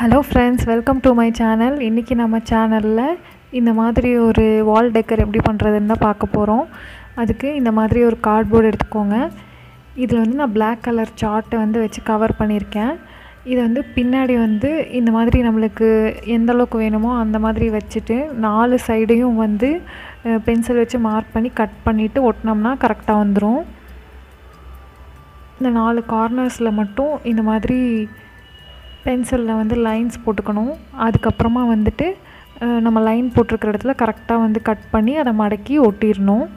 hello friends welcome to my channel இன்றைக்கி நம்ம சேனலில் இந்த மாதிரி ஒரு வால் டெக்கர் எப்படி பண்ணுறதுன்னு தான் பார்க்க போகிறோம் அதுக்கு இந்த மாதிரி ஒரு கார்ட்போர்டு எடுத்துக்கோங்க இதில் வந்து நான் Black கலர் சார்ட்டை வந்து வச்சு கவர் பண்ணியிருக்கேன் இதை வந்து பின்னாடி வந்து இந்த மாதிரி நம்மளுக்கு எந்த அளவுக்கு வேணுமோ அந்த மாதிரி வச்சுட்டு நாலு சைடையும் வந்து பென்சில் வச்சு மார்க் பண்ணி கட் பண்ணிவிட்டு ஒட்டினோம்னா கரெக்டாக வந்துடும் இந்த நாலு கார்னர்ஸில் மட்டும் இந்த மாதிரி பென்சிலில் வந்து லைன்ஸ் போட்டுக்கணும் அதுக்கப்புறமா வந்துட்டு அஹ், நம்ம லைன் போட்டிருக்கிற இடத்துல கரெக்டாக வந்து கட் பண்ணி அதை மடக்கி ஒட்டிடணும்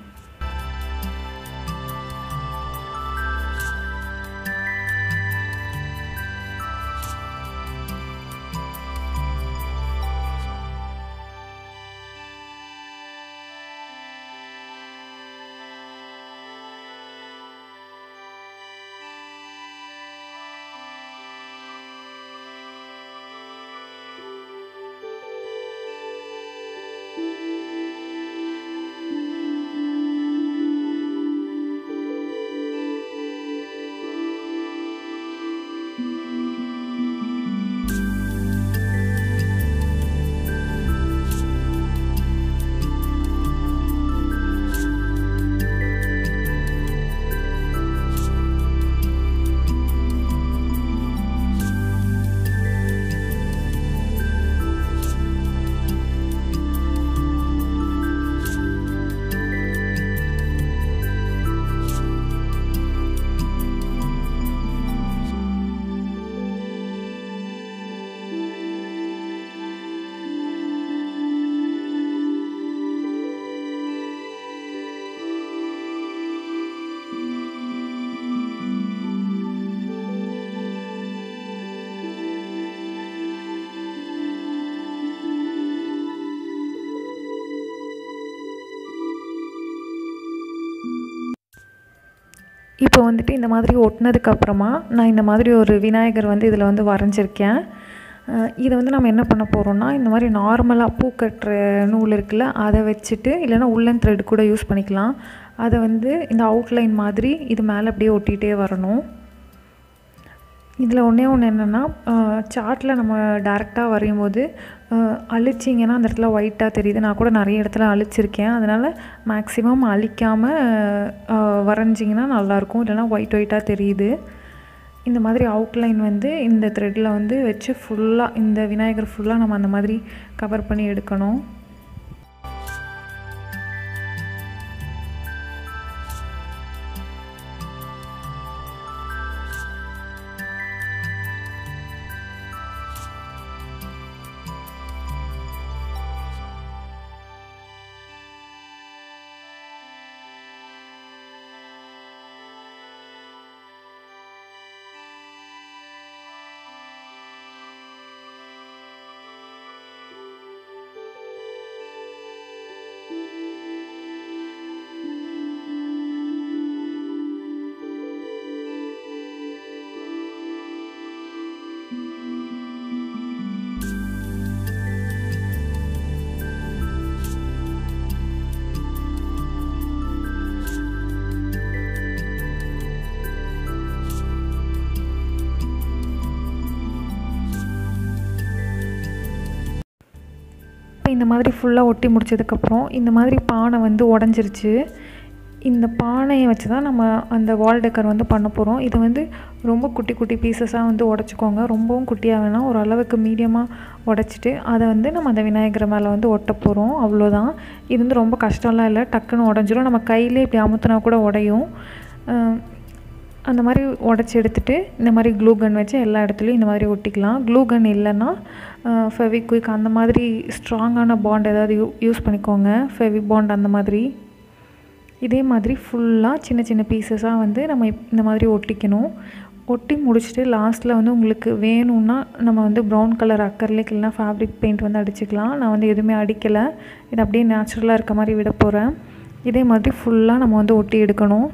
இப்போ வந்துட்டு இந்த மாதிரி ஒட்டினதுக்கப்புறமா நான் இந்த மாதிரி ஒரு விநாயகர் வந்து இதில் வந்து வரைஞ்சிருக்கேன் அஹ் இதை வந்து நம்ம என்ன பண்ண போகிறோம்னா இந்த மாதிரி நார்மலாக பூ கட்டுற நூல் இருக்குல்ல அதை வச்சுட்டு இல்லைன்னா உள்ளன் த்ரெட் கூட யூஸ் பண்ணிக்கலாம் அதை வந்து இந்த அவுட்லைன் மாதிரி இது மேலே அப்படியே ஒட்டிகிட்டே வரணும் இதில் ஒன்றே ஒன்று என்னென்னா சார்ட்டில் நம்ம டேரெக்டாக வரையும் போது அஹ், அழிச்சிங்கன்னா அந்த இடத்துல ஒயிட்டாக தெரியுது நான் கூட நிறைய இடத்துல அழிச்சிருக்கேன் அதனால் மேக்ஸிமம் அழிக்காமல் வரைஞ்சிங்கன்னா நல்லாயிருக்கும் இல்லைன்னா ஒயிட் ஒயிட்டாக தெரியுது இந்த மாதிரி அவுட்லைன் வந்து இந்த த்ரெட்டில் வந்து வச்சு ஃபுல்லாக இந்த விநாயகர் ஃபுல்லாக நம்ம அந்த மாதிரி கவர் பண்ணி எடுக்கணும் இப்போ இந்த மாதிரி ஃபுல்லாக ஒட்டி முடிச்சதுக்கப்புறம் இந்த மாதிரி பானை வந்து உடஞ்சிருச்சு இந்த பானையை வச்சு தான் நம்ம அந்த வால் டெக்கர் வந்து பண்ண போகிறோம் இது வந்து ரொம்ப குட்டி குட்டி பீசஸாக வந்து உடச்சிக்கோங்க ரொம்பவும் குட்டியாக வேணாம் ஓரளவுக்கு மீடியமாக உடச்சிட்டு அதை வந்து நம்ம அந்த விநாயகர் மேலே வந்து ஒட்ட போகிறோம் அவ்வளோதான் இது வந்து ரொம்ப கஷ்டம்லாம் இல்லை டக்குன்னு உடஞ்சிரும் நம்ம கையிலே இப்படி அமுத்துனா கூட உடையும் அஹ் அந்த மாதிரி உடச்சி எடுத்துட்டு இந்த மாதிரி க்ளூ கன் வச்சு எல்லா இடத்துலையும் இந்த மாதிரி ஒட்டிக்கலாம் க்ளூ கன் இல்லைன்னா ஃபெவிக்விக் அந்த மாதிரி ஸ்ட்ராங்கான பாண்ட் ஏதாவது யூ யூஸ் பண்ணிக்கோங்க ஃபெவி பாண்ட் அந்த மாதிரி இதே மாதிரி ஃபுல்லாக சின்ன சின்ன பீசஸாக வந்து நம்ம இப்- இந்த மாதிரி ஒட்டிக்கணும் ஒட்டி முடிச்சுட்டு லாஸ்ட்டில் வந்து உங்களுக்கு வேணும்னா நம்ம வந்து ப்ரௌன் கலர் அக்கர்லிக் இல்லைனா ஃபேப்ரிக் பெயிண்ட் வந்து அடிச்சுக்கலாம் நான் வந்து எதுவுமே அடிக்கலை இது அப்படியே நேச்சுரலாக இருக்க மாதிரி விட போகிறேன் இதே மாதிரி ஃபுல்லாக நம்ம வந்து ஒட்டி எடுக்கணும்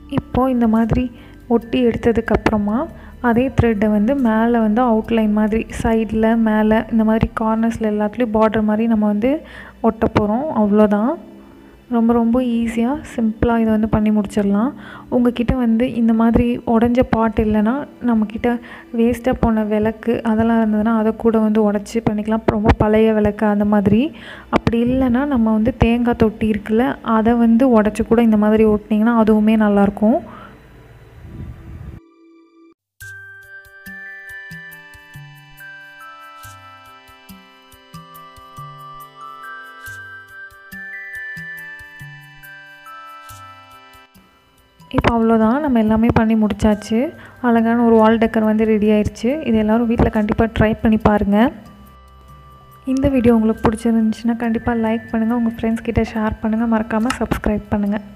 இப்போது இந்த மாதிரி ஒட்டி எடுத்ததுக்கப்புறமா அதே த்ரெட்டை வந்து மேலே வந்து அவுட்லைன் மாதிரி சைடில் மேலே இந்த மாதிரி கார்னர்ஸில் எல்லாத்துலேயும் பார்டர் மாதிரி நம்ம வந்து ஒட்ட போகிறோம் அவ்வளோதான் ரொம்ப ரொம்ப ஈஸியாக சிம்பிளாக இதை வந்து பண்ணி முடிச்சிடலாம் உங்ககிட்ட வந்து இந்த மாதிரி உடஞ்ச பாட் இல்லைன்னா நம்மக்கிட்ட வேஸ்ட்டாக போன விளக்கு அதெல்லாம் இருந்ததுன்னா அதை கூட வந்து உடச்சி பண்ணிக்கலாம் ரொம்ப பழைய விளக்கு அந்த மாதிரி அப்படி இல்லைன்னா நம்ம வந்து தேங்காய் தொட்டி இருக்குல்ல அதை வந்து உடச்சி கூட இந்த மாதிரி ஒட்டினீங்கன்னா அதுவுமே நல்லாயிருக்கும் இப்போ அவ்வளோதான் நம்ம எல்லாமே பண்ணி முடிச்சாச்சு அழகான ஒரு வால் டெக்கர் வந்து ரெடி ஆயிடுச்சு இது எல்லோரும் வீட்டில் கண்டிப்பாக ட்ரை பண்ணி பாருங்கள் இந்த வீடியோ உங்களுக்கு பிடிச்சிருந்துச்சுன்னா கண்டிப்பாக லைக் பண்ணுங்கள் உங்கள் ஃப்ரெண்ட்ஸ் கிட்ட ஷேர் பண்ணுங்கள் மறக்காமல் சப்ஸ்கிரைப் பண்ணுங்கள்